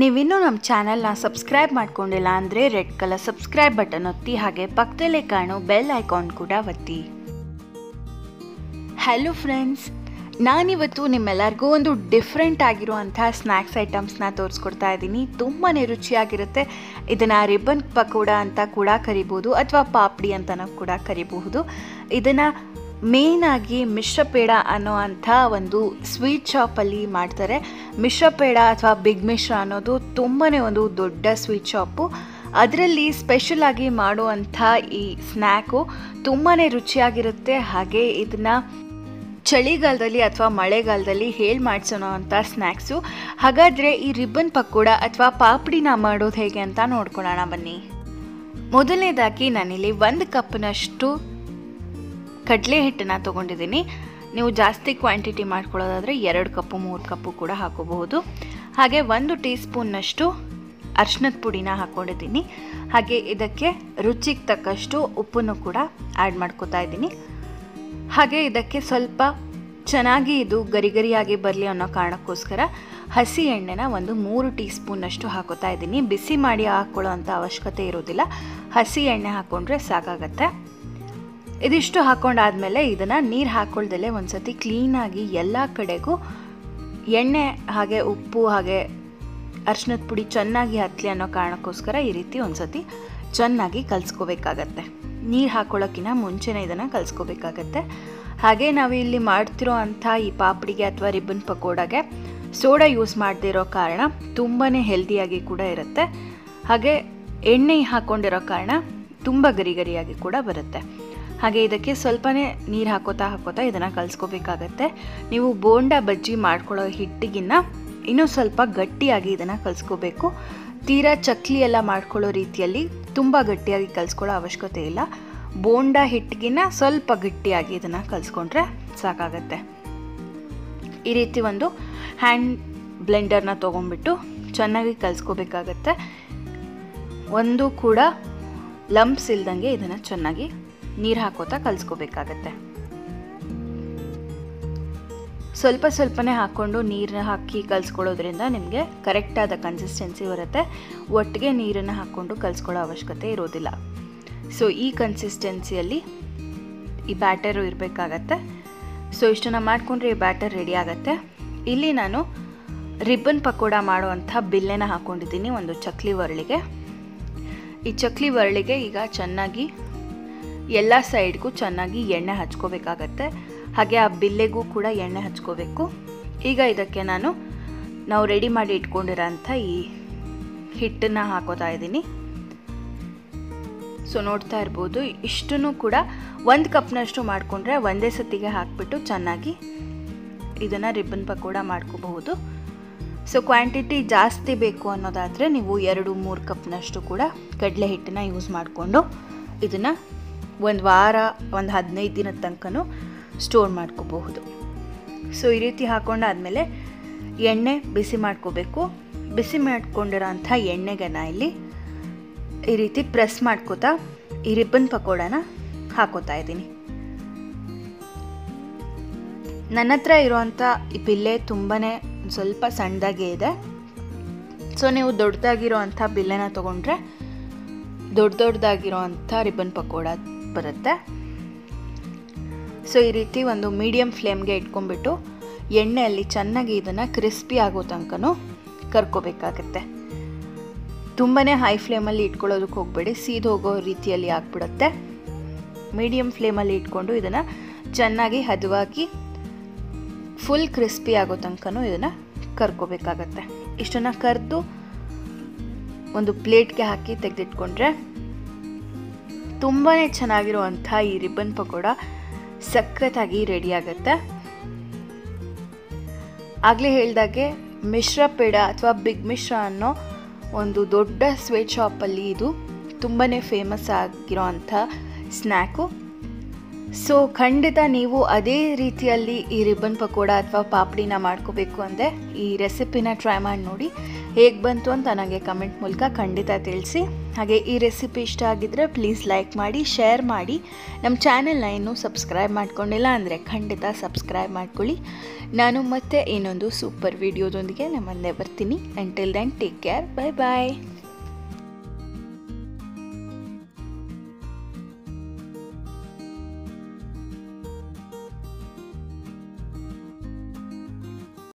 ನೀವಿನ್ನೂ ನಮ್ಮ ಚಾನಲ್ನ ಸಬ್ಸ್ಕ್ರೈಬ್ ಮಾಡ್ಕೊಂಡಿಲ್ಲ ಅಂದರೆ ರೆಡ್ ಕಲರ್ ಸಬ್ಸ್ಕ್ರೈಬ್ ಬಟನ್ ಒತ್ತಿ ಹಾಗೆ ಪಕ್ಕದಲ್ಲೇ ಕಾಣೋ ಬೆಲ್ ಐಕಾನ್ ಕೂಡ ಒತ್ತಿ ಹಲೋ ಫ್ರೆಂಡ್ಸ್ ನಾನಿವತ್ತು ನಿಮ್ಮೆಲ್ಲರಿಗೂ ಒಂದು ಡಿಫ್ರೆಂಟ್ ಆಗಿರುವಂಥ ಸ್ನ್ಯಾಕ್ಸ್ ಐಟಮ್ಸ್ನ ತೋರಿಸ್ಕೊಡ್ತಾ ಇದ್ದೀನಿ ತುಂಬಾ ರುಚಿಯಾಗಿರುತ್ತೆ ಇದನ್ನು ರಿಬ್ಬನ್ ಪಕೋಡ ಅಂತ ಕೂಡ ಕರಿಬೋದು ಅಥವಾ ಪಾಪಡಿ ಅಂತಲೂ ಕೂಡ ಕರಿಬಹುದು ಇದನ್ನು ಮೇಯ್ನಾಗಿ ಮಿಶ್ರಪೇಡ ಅನ್ನೋ ಅಂಥ ಒಂದು ಸ್ವೀಟ್ ಶಾಪಲ್ಲಿ ಮಾಡ್ತಾರೆ ಮಿಶ್ರಪೇಡ ಅಥವಾ ಬಿಗ್ ಮಿಶ್ರ ಅನ್ನೋದು ತುಂಬಾ ಒಂದು ದೊಡ್ಡ ಸ್ವೀಟ್ ಶಾಪು ಅದರಲ್ಲಿ ಸ್ಪೆಷಲ್ ಆಗಿ ಮಾಡುವಂಥ ಈ ಸ್ನ್ಯಾಕು ತುಂಬಾ ರುಚಿಯಾಗಿರುತ್ತೆ ಹಾಗೆ ಇದನ್ನು ಚಳಿಗಾಲದಲ್ಲಿ ಅಥವಾ ಮಳೆಗಾಲದಲ್ಲಿ ಹೇಳಿ ಮಾಡಿಸೋಣ ಅಂತ ಸ್ನ್ಯಾಕ್ಸು ಹಾಗಾದರೆ ಈ ರಿಬ್ಬನ್ ಪಕೋಡ ಅಥವಾ ಪಾಪಡಿನ ಮಾಡೋದು ಹೇಗೆ ಅಂತ ನೋಡ್ಕೊಳ್ಳೋಣ ಬನ್ನಿ ಮೊದಲನೇದಾಗಿ ನಾನಿಲ್ಲಿ ಒಂದು ಕಪ್ನಷ್ಟು ಕಡಲೆ ಹಿಟ್ಟನ್ನು ತೊಗೊಂಡಿದ್ದೀನಿ ನೀವು ಜಾಸ್ತಿ ಕ್ವಾಂಟಿಟಿ ಮಾಡ್ಕೊಳ್ಳೋದಾದರೆ ಎರಡು ಕಪ್ಪು ಮೂರು ಕಪ್ಪು ಕೂಡ ಹಾಕೋಬಹುದು ಹಾಗೆ ಒಂದು ಟೀ ಸ್ಪೂನ್ನಷ್ಟು ಅರ್ಶಿನದ ಪುಡಿನ ಹಾಕ್ಕೊಂಡಿದ್ದೀನಿ ಹಾಗೆ ಇದಕ್ಕೆ ರುಚಿಗೆ ತಕ್ಕಷ್ಟು ಉಪ್ಪನ್ನು ಕೂಡ ಆ್ಯಡ್ ಮಾಡ್ಕೋತಾ ಇದ್ದೀನಿ ಹಾಗೆ ಇದಕ್ಕೆ ಸ್ವಲ್ಪ ಚೆನ್ನಾಗಿ ಇದು ಗರಿ ಗರಿಯಾಗಿ ಬರಲಿ ಅನ್ನೋ ಕಾರಣಕ್ಕೋಸ್ಕರ ಹಸಿ ಎಣ್ಣೆನ ಒಂದು ಮೂರು ಟೀ ಸ್ಪೂನ್ನಷ್ಟು ಹಾಕೋತಾ ಇದ್ದೀನಿ ಬಿಸಿ ಮಾಡಿ ಹಾಕ್ಕೊಳ್ಳೋ ಅಂಥ ಅವಶ್ಯಕತೆ ಇರೋದಿಲ್ಲ ಹಸಿ ಎಣ್ಣೆ ಹಾಕ್ಕೊಂಡ್ರೆ ಸಾಕಾಗತ್ತೆ ಇದಿಷ್ಟು ಹಾಕ್ಕೊಂಡಾದ್ಮೇಲೆ ಇದನ್ನು ನೀರು ಹಾಕ್ಕೊಳ್ದಲ್ಲೇ ಒಂದು ಸತಿ ಕ್ಲೀನಾಗಿ ಎಲ್ಲ ಕಡೆಗೂ ಎಣ್ಣೆ ಹಾಗೆ ಉಪ್ಪು ಹಾಗೆ ಅರ್ಶಿನದ ಪುಡಿ ಚೆನ್ನಾಗಿ ಹತ್ತಲಿ ಅನ್ನೋ ಕಾರಣಕ್ಕೋಸ್ಕರ ಈ ರೀತಿ ಒಂದು ಸತಿ ಚೆನ್ನಾಗಿ ಕಲಿಸ್ಕೋಬೇಕಾಗತ್ತೆ ನೀರು ಹಾಕ್ಕೊಳ್ಳೋಕ್ಕಿಂತ ಮುಂಚೆನೇ ಇದನ್ನು ಕಲಿಸ್ಕೋಬೇಕಾಗತ್ತೆ ಹಾಗೆ ನಾವು ಇಲ್ಲಿ ಮಾಡ್ತಿರೋ ಅಂಥ ಈ ಪಾಪಡಿಗೆ ಅಥವಾ ರಿಬ್ಬನ್ ಪಕೋಡಾಗೆ ಸೋಡಾ ಯೂಸ್ ಮಾಡದೇ ಇರೋ ಕಾರಣ ತುಂಬಾ ಹೆಲ್ದಿಯಾಗಿ ಕೂಡ ಇರುತ್ತೆ ಹಾಗೆ ಎಣ್ಣೆ ಹಾಕ್ಕೊಂಡಿರೋ ಕಾರಣ ತುಂಬ ಗರಿ ಗರಿಯಾಗಿ ಕೂಡ ಬರುತ್ತೆ ಹಾಗೆ ಇದಕ್ಕೆ ಸ್ವಲ್ಪನೇ ನೀರು ಹಾಕೋತಾ ಹಾಕೋತಾ ಇದನ್ನು ಕಲಿಸ್ಕೋಬೇಕಾಗತ್ತೆ ನೀವು ಬೋಂಡ ಬಜ್ಜಿ ಮಾಡ್ಕೊಳ್ಳೋ ಹಿಟ್ಟಿಗಿನ್ನ ಇನ್ನೂ ಸ್ವಲ್ಪ ಗಟ್ಟಿಯಾಗಿ ಇದನ್ನು ಕಲಿಸ್ಕೋಬೇಕು ತೀರಾ ಚಕ್ಲಿ ಎಲ್ಲ ಮಾಡ್ಕೊಳ್ಳೋ ರೀತಿಯಲ್ಲಿ ತುಂಬ ಗಟ್ಟಿಯಾಗಿ ಕಲಿಸ್ಕೊಳ್ಳೋ ಅವಶ್ಯಕತೆ ಇಲ್ಲ ಬೋಂಡ ಹಿಟ್ಟಿಗಿನ್ನ ಸ್ವಲ್ಪ ಗಟ್ಟಿಯಾಗಿ ಇದನ್ನು ಕಲಿಸ್ಕೊಂಡ್ರೆ ಸಾಕಾಗತ್ತೆ ಈ ರೀತಿ ಒಂದು ಹ್ಯಾಂಡ್ ಬ್ಲೆಂಡರ್ನ ತೊಗೊಂಡ್ಬಿಟ್ಟು ಚೆನ್ನಾಗಿ ಕಲಿಸ್ಕೋಬೇಕಾಗತ್ತೆ ಒಂದು ಕೂಡ ಲಂಪ್ಸ್ ಇಲ್ದಂಗೆ ಇದನ್ನು ಚೆನ್ನಾಗಿ ನೀರು ಹಾಕೋತಾ ಕಲಿಸ್ಕೋಬೇಕಾಗತ್ತೆ ಸ್ವಲ್ಪ ಸ್ವಲ್ಪನೇ ಹಾಕ್ಕೊಂಡು ನೀರನ್ನ ಹಾಕಿ ಕಲಿಸ್ಕೊಳ್ಳೋದ್ರಿಂದ ನಿಮಗೆ ಕರೆಕ್ಟಾದ ಕನ್ಸಿಸ್ಟೆನ್ಸಿ ಬರುತ್ತೆ ಒಟ್ಟಿಗೆ ನೀರನ್ನು ಹಾಕ್ಕೊಂಡು ಕಲಿಸ್ಕೊಳ್ಳೋ ಅವಶ್ಯಕತೆ ಇರೋದಿಲ್ಲ ಸೊ ಈ ಕನ್ಸಿಸ್ಟೆನ್ಸಿಯಲ್ಲಿ ಈ ಬ್ಯಾಟರು ಇರಬೇಕಾಗತ್ತೆ ಸೊ ಇಷ್ಟನ್ನು ಮಾಡಿಕೊಂಡ್ರೆ ಈ ಬ್ಯಾಟರ್ ರೆಡಿ ಆಗುತ್ತೆ ಇಲ್ಲಿ ನಾನು ರಿಬ್ಬನ್ ಪಕೋಡ ಮಾಡುವಂಥ ಬಿಲ್ಲೆನ ಹಾಕ್ಕೊಂಡಿದ್ದೀನಿ ಒಂದು ಚಕ್ಲಿ ಒರಳಿಗೆ ಈ ಚಕ್ಲಿ ಒರಳಿಗೆ ಈಗ ಚೆನ್ನಾಗಿ ಎಲ್ಲ ಸೈಡ್ಗೂ ಚೆನ್ನಾಗಿ ಎಣ್ಣೆ ಹಚ್ಕೋಬೇಕಾಗತ್ತೆ ಹಾಗೆ ಆ ಬಿಲ್ಲೆಗೂ ಕೂಡ ಎಣ್ಣೆ ಹಚ್ಕೋಬೇಕು ಈಗ ಇದಕ್ಕೆ ನಾನು ನಾವು ರೆಡಿ ಮಾಡಿ ಇಟ್ಕೊಂಡಿರೋಂಥ ಈ ಹಿಟ್ಟನ್ನು ಹಾಕೋತಾ ಇದ್ದೀನಿ ಸೊ ನೋಡ್ತಾ ಇರ್ಬೋದು ಇಷ್ಟನ್ನು ಕೂಡ ಒಂದು ಕಪ್ನಷ್ಟು ಮಾಡಿಕೊಂಡ್ರೆ ಒಂದೇ ಸತಿಗೆ ಹಾಕಿಬಿಟ್ಟು ಚೆನ್ನಾಗಿ ಇದನ್ನು ರಿಬ್ಬನ್ ಪಕೋಡ ಮಾಡ್ಕೋಬಹುದು ಸೊ ಕ್ವಾಂಟಿಟಿ ಜಾಸ್ತಿ ಬೇಕು ಅನ್ನೋದಾದರೆ ನೀವು ಎರಡು ಮೂರು ಕಪ್ನಷ್ಟು ಕೂಡ ಕಡಲೆ ಹಿಟ್ಟನ್ನ ಯೂಸ್ ಮಾಡಿಕೊಂಡು ಇದನ್ನು ಒಂದು ವಾರ ಒಂದು ಹದಿನೈದು ದಿನದ ತನಕನೂ ಸ್ಟೋರ್ ಮಾಡ್ಕೋಬಹುದು ಸೊ ಈ ರೀತಿ ಹಾಕೊಂಡಾದ್ಮೇಲೆ ಎಣ್ಣೆ ಬಿಸಿ ಮಾಡ್ಕೋಬೇಕು ಬಿಸಿ ಮಾಡ್ಕೊಂಡಿರೋ ಅಂಥ ಎಣ್ಣೆಗೆ ನಾ ಇಲ್ಲಿ ಈ ರೀತಿ ಪ್ರೆಸ್ ಮಾಡ್ಕೋತಾ ಈ ರಿಬ್ಬನ್ ಪಕೋಡನ ಹಾಕೋತಾ ಇದ್ದೀನಿ ನನ್ನ ಹತ್ರ ಇರೋವಂಥ ಈ ಬಿಲ್ಲೆ ತುಂಬಾ ಸ್ವಲ್ಪ ಸಣ್ಣದಾಗೇ ಇದೆ ಸೊ ನೀವು ದೊಡ್ಡದಾಗಿರೋ ಅಂಥ ಬಿಲ್ಲೆನ ತೊಗೊಂಡ್ರೆ ದೊಡ್ಡ ದೊಡ್ಡದಾಗಿರೋ ಅಂಥ ರಿಬ್ಬನ್ ಪಕೋಡ ಬರುತ್ತೆ ಸೊ ಈ ರೀತಿ ಒಂದು ಮೀಡಿಯಮ್ ಫ್ಲೇಮ್ಗೆ ಇಟ್ಕೊಂಡ್ಬಿಟ್ಟು ಎಣ್ಣೆಯಲ್ಲಿ ಚೆನ್ನಾಗಿ ಇದನ್ನು ಕ್ರಿಸ್ಪಿ ಆಗೋ ತನಕನೂ ಕರ್ಕೋಬೇಕಾಗತ್ತೆ ತುಂಬಾ ಹೈ ಫ್ಲೇಮಲ್ಲಿ ಇಟ್ಕೊಳ್ಳೋದಕ್ಕೆ ಹೋಗಬೇಡಿ ಸೀದ್ ಹೋಗೋ ರೀತಿಯಲ್ಲಿ ಆಗಿಬಿಡುತ್ತೆ ಮೀಡಿಯಮ್ ಫ್ಲೇಮಲ್ಲಿ ಇಟ್ಕೊಂಡು ಇದನ್ನು ಚೆನ್ನಾಗಿ ಹದವಾಗಿ ಫುಲ್ ಕ್ರಿಸ್ಪಿ ಆಗೋ ತನಕನೂ ಇದನ್ನು ಕರ್ಕೋಬೇಕಾಗತ್ತೆ ಇಷ್ಟನ್ನು ಕರೆದು ಒಂದು ಪ್ಲೇಟ್ಗೆ ಹಾಕಿ ತೆಗೆದಿಟ್ಕೊಂಡ್ರೆ ತುಂಬಾ ಚೆನ್ನಾಗಿರುವಂಥ ಈ ರಿಬ್ಬನ್ ಪಕೋಡ ಸಖತ್ತಾಗಿ ರೆಡಿ ಆಗುತ್ತೆ ಆಗಲೇ ಹೇಳ್ದಾಗೆ ಮಿಶ್ರ ಪೇಡ ಅಥವಾ ಬಿಗ್ ಮಿಶ್ರ ಅನ್ನೋ ಒಂದು ದೊಡ್ಡ ಸ್ವೀಟ್ ಶಾಪಲ್ಲಿ ಇದು ತುಂಬಾ ಫೇಮಸ್ ಆಗಿರೋ ಅಂಥ ಸ್ನ್ಯಾಕು ಸೊ ಖಂಡಿತ ನೀವು ಅದೇ ರೀತಿಯಲ್ಲಿ ಈ ರಿಬ್ಬನ್ ಪಕೋಡ ಅಥವಾ ಪಾಪಡಿನ ಮಾಡ್ಕೋಬೇಕು ಅಂದರೆ ಈ ರೆಸಿಪಿನ ಟ್ರೈ ಮಾಡಿ ನೋಡಿ ಹೇಗೆ ಬಂತು ಅಂತ ನನಗೆ ಕಮೆಂಟ್ ಮೂಲಕ ಖಂಡಿತ ತಿಳಿಸಿ ಹಾಗೆ ಈ ರೆಸಿಪಿ ಇಷ್ಟ ಆಗಿದ್ದರೆ ಪ್ಲೀಸ್ ಲೈಕ್ ಮಾಡಿ ಶೇರ್ ಮಾಡಿ ನಮ್ಮ ಚಾನೆಲ್ನ ಇನ್ನೂ ಸಬ್ಸ್ಕ್ರೈಬ್ ಮಾಡ್ಕೊಂಡಿಲ್ಲ ಅಂದರೆ ಖಂಡಿತ ಸಬ್ಸ್ಕ್ರೈಬ್ ಮಾಡ್ಕೊಳ್ಳಿ ನಾನು ಮತ್ತೆ ಇನ್ನೊಂದು ಸೂಪರ್ ವಿಡಿಯೋದೊಂದಿಗೆ ನಮ್ಮ ಮುಂದೆ ಬರ್ತೀನಿ until then take care bye ಬಾಯ್